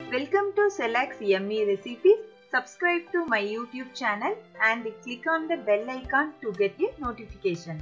Welcome to Select Yummy Recipes. Subscribe to my YouTube channel and click on the bell icon to get a notification.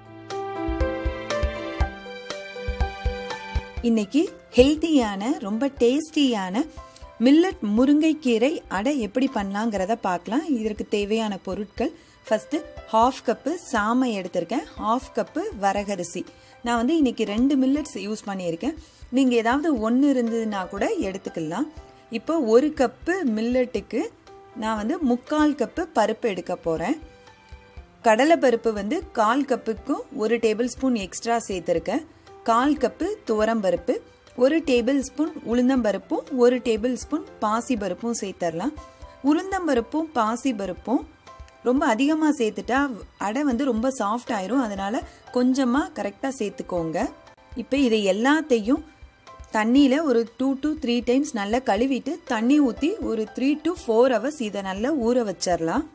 இன்னைக்கு ஹெல்த்தியான ரொம்ப டேஸ்டியான millet முருங்கைக்கீரை அடை எப்படி பண்ணலாங்கிறத பார்க்கலாம் இதற்கு தேவையான பொருட்கள் ஃபஸ்ட்டு ஹாஃப் கப்பு சாமை எடுத்திருக்கேன் ஹாஃப் கப்பு வரகரிசி நான் வந்து இன்னைக்கு ரெண்டு மில்லட்ஸ் யூஸ் பண்ணியிருக்கேன் நீங்கள் ஏதாவது ஒன்று இருந்ததுன்னா கூட எடுத்துக்கலாம் இப்போ ஒரு கப்பு மில்லட்டுக்கு நான் வந்து முக்கால் கப்பு பருப்பு எடுக்க போகிறேன் கடலைப்பருப்பு வந்து கால் கப்புக்கும் ஒரு டேபிள் ஸ்பூன் எக்ஸ்ட்ரா சேர்த்துருக்கேன் கால் கப்பு துவரம்பருப்பு ஒரு டேபிள் ஸ்பூன் உளுந்தம்பருப்பும் ஒரு டேபிள் ஸ்பூன் பாசி பருப்பும் சேர்த்துடலாம் உளுந்தம்பருப்பும் பாசி பருப்பும் ரொம்ப அதிகமாக சேர்த்துட்டா அடை வந்து ரொம்ப சாஃப்ட் ஆயிரும் அதனால கொஞ்சமாக கரெக்டாக சேர்த்துக்கோங்க இப்போ இதை எல்லாத்தையும் தண்ணியில் ஒரு டூ டு த்ரீ டைம்ஸ் நல்லா கழுவிட்டு தண்ணி ஊற்றி ஒரு த்ரீ டு ஃபோர் ஹவர்ஸ் இதை நல்லா ஊற வச்சிடலாம்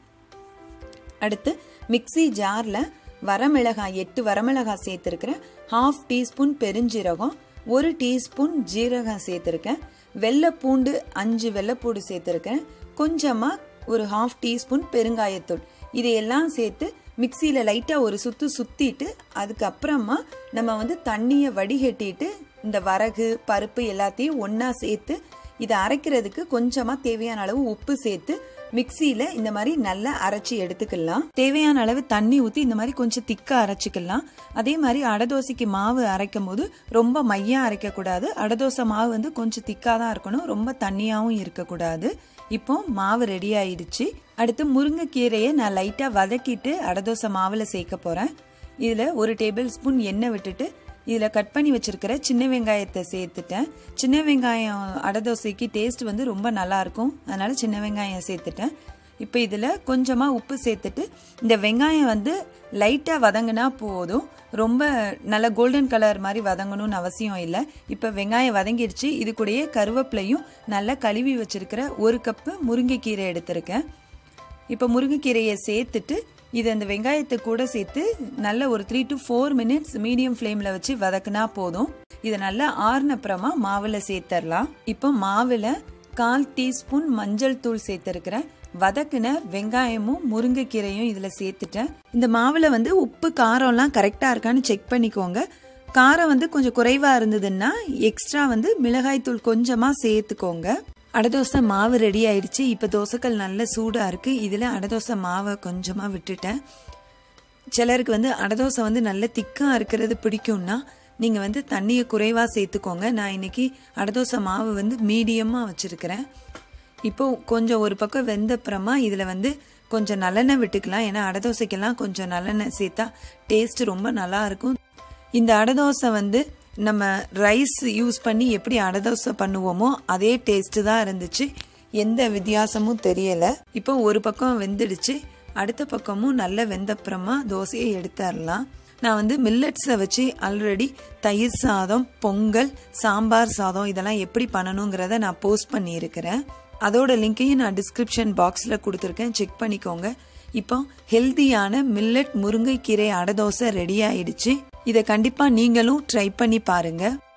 அடுத்து மிக்சி ஜாரில் வரமிளகாய் எட்டு வரமிளகாய் சேர்த்துருக்கிறேன் ஹாஃப் டீஸ்பூன் பெருஞ்சீரகம் ஒரு டீஸ்பூன் ஜீரகம் சேர்த்துருக்கேன் வெள்ளை பூண்டு அஞ்சு வெள்ளைப்பூடு சேர்த்துருக்கேன் கொஞ்சமாக ஒரு ஹாஃப் டீஸ்பூன் பெருங்காயத்தூள் இதையெல்லாம் சேர்த்து மிக்சியில் லைட்டாக ஒரு சுற்று சுற்றிட்டு அதுக்கப்புறமா நம்ம வந்து தண்ணியை வடிகட்டிட்டு இந்த வரகு பருப்பு எல்லாத்தையும் ஒன்றா சேர்த்து இதை அரைக்கிறதுக்கு கொஞ்சமாக தேவையான அளவு உப்பு சேர்த்து மிக்சியில் இந்த மாதிரி நல்லா அரைச்சி எடுத்துக்கலாம் தேவையான அளவு தண்ணி ஊற்றி இந்த மாதிரி கொஞ்சம் திக்காக அரைச்சிக்கலாம் அதே மாதிரி அடதோசைக்கு மாவு அரைக்கும் போது ரொம்ப மையாக அரைக்கக்கூடாது அடதோசை மாவு வந்து கொஞ்சம் திக்காக தான் இருக்கணும் ரொம்ப தண்ணியாகவும் இருக்கக்கூடாது இப்போ மாவு ரெடி ஆயிடுச்சு அடுத்து முருங்கைக்கீரையை நான் லைட்டாக வதக்கிட்டு அடதோசை மாவில் சேர்க்க போகிறேன் இதில் ஒரு டேபிள் ஸ்பூன் எண்ணெய் விட்டுட்டு இதில் கட் பண்ணி வச்சுருக்கிற சின்ன வெங்காயத்தை சேர்த்துட்டேன் சின்ன வெங்காயம் அடதோசைக்கு டேஸ்ட் வந்து ரொம்ப நல்லாயிருக்கும் அதனால் சின்ன வெங்காயம் சேர்த்துட்டேன் இப்போ இதில் கொஞ்சமாக உப்பு சேர்த்துட்டு இந்த வெங்காயம் வந்து லைட்டாக வதங்கினா போதும் ரொம்ப நல்ல கோல்டன் கலர் மாதிரி வதங்கணும்னு அவசியம் இல்லை இப்போ வெங்காயம் வதங்கிடுச்சு இது கூடயே கருவேப்பிலையும் நல்லா கழுவி வச்சுருக்கிற ஒரு கப்பு முருங்கைக்கீரை எடுத்திருக்கேன் இப்போ முருங்கைக்கீரையை சேர்த்துட்டு இது அந்த வெங்காயத்தை கூட சேர்த்து நல்ல ஒரு three to four minutes medium ஃப்ளேமில் வச்சு வதக்குனா போதும் இதை நல்லா ஆறுனப்புறமா மாவில் சேர்த்துடலாம் இப்போ மாவில் கால் டீஸ்பூன் மஞ்சள் தூள் சேர்த்துருக்கிறேன் வதக்குன வெங்காயமும் முருங்கைக்கீரையும் இதில் சேர்த்துட்டேன் இந்த மாவில் வந்து உப்பு காரம்லாம் கரெக்டாக இருக்கான்னு செக் பண்ணிக்கோங்க காரம் வந்து கொஞ்சம் குறைவாக இருந்ததுன்னா எக்ஸ்ட்ரா வந்து மிளகாய் தூள் கொஞ்சமாக சேர்த்துக்கோங்க அடதோசை மாவு ரெடி ஆயிடுச்சு இப்போ தோசைக்கல் நல்ல சூடாக இருக்குது இதில் அடதோசை மாவை கொஞ்சமாக விட்டுட்டேன் சிலருக்கு வந்து அடதோசை வந்து நல்ல திக்காக இருக்கிறது பிடிக்கும்னா நீங்கள் வந்து தண்ணியை குறைவாக சேர்த்துக்கோங்க நான் இன்னைக்கு அடதோசை மாவு வந்து மீடியமாக வச்சுருக்கிறேன் இப்போ கொஞ்சம் ஒரு பக்கம் வெந்தப்புறமா இதில் வந்து கொஞ்சம் நல்லெண்ணெய் விட்டுக்கலாம் ஏன்னா அடதோசைக்கெல்லாம் கொஞ்சம் நல்லெண்ணெய் சேர்த்தா டேஸ்ட் ரொம்ப நல்லா இருக்கும் இந்த அடதோசை வந்து நம்ம ரைஸ் யூஸ் பண்ணி எப்படி அடதோசை பண்ணுவோமோ அதே டேஸ்ட்டு தான் இருந்துச்சு எந்த வித்தியாசமும் தெரியலை இப்போ ஒரு பக்கம் வெந்துடுச்சு அடுத்த பக்கமும் நல்ல வெந்தப்புறமா தோசையை எடுத்துடலாம் நான் வந்து மில்லட்ஸை வச்சு ஆல்ரெடி தயிர் சாதம் பொங்கல் சாம்பார் சாதம் இதெல்லாம் எப்படி பண்ணணுங்கிறத நான் போஸ்ட் பண்ணியிருக்கிறேன் அதோட லிங்க்கையும் நான் டிஸ்கிரிப்ஷன் பாக்ஸில் கொடுத்துருக்கேன் செக் பண்ணிக்கோங்க இப்போ ஹெல்த்தியான மில்லட் முருங்கைக்கீரை அடதோசை ரெடி ஆயிடுச்சு இதை கண்டிப்பாக நீங்களும் ட்ரை பண்ணி பாருங்கள்